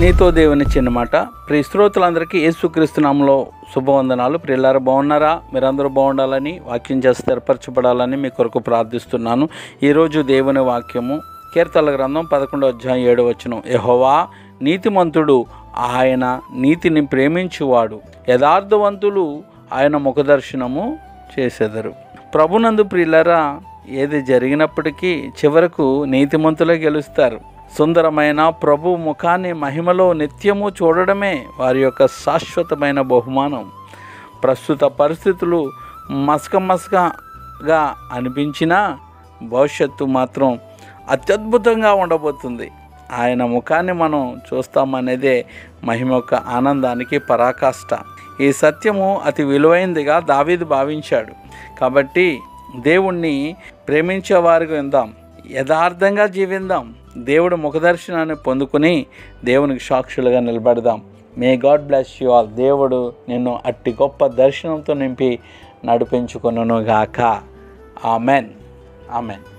నీతో దేవుని చిన్న మాట ప్రియ శ్రోతలందరికీ యేసుక్రీస్తునామంలో శుభవందనాలు ప్రియులారా బాగున్నారా మీరందరూ బాగుండాలని వాక్యం చేసి స్థిరపరచబడాలని మీ కొరకు ప్రార్థిస్తున్నాను ఈరోజు దేవుని వాక్యము కీర్తన గ్రంథం పదకొండో అధ్యాయం ఏడో వచనం యెహోవా నీతిమంతుడు ఆయన నీతిని ప్రేమించువాడు యథార్థవంతులు ఆయన ముఖదర్శనము చేసెదరు ప్రభునందు ప్రియులరా ఏది జరిగినప్పటికీ చివరకు నీతిమంతులే గెలుస్తారు సుందరమైన ప్రభు ముఖాన్ని మహిమలో నిత్యము చూడడమే వారి యొక్క శాశ్వతమైన బహుమానం ప్రస్తుత పరిస్థితులు మసక మసకగా అనిపించినా భవిష్యత్తు మాత్రం అత్యద్భుతంగా ఉండబోతుంది ఆయన ముఖాన్ని మనం చూస్తామనేదే మహిమ యొక్క ఆనందానికి పరాకాష్ట ఈ సత్యము అతి విలువైందిగా దావీదు భావించాడు కాబట్టి దేవుణ్ణి ప్రేమించే వారికి విందాం యథార్థంగా జీవిందాం దేవుడు ముఖదర్శనాన్ని పొందుకుని దేవునికి సాక్షులుగా నిలబడదాం may God bless you all దేవుడు నిన్ను అట్టి గొప్ప దర్శనంతో నింపి నడిపించుకొనుగాక ఆమెన్ ఆమెన్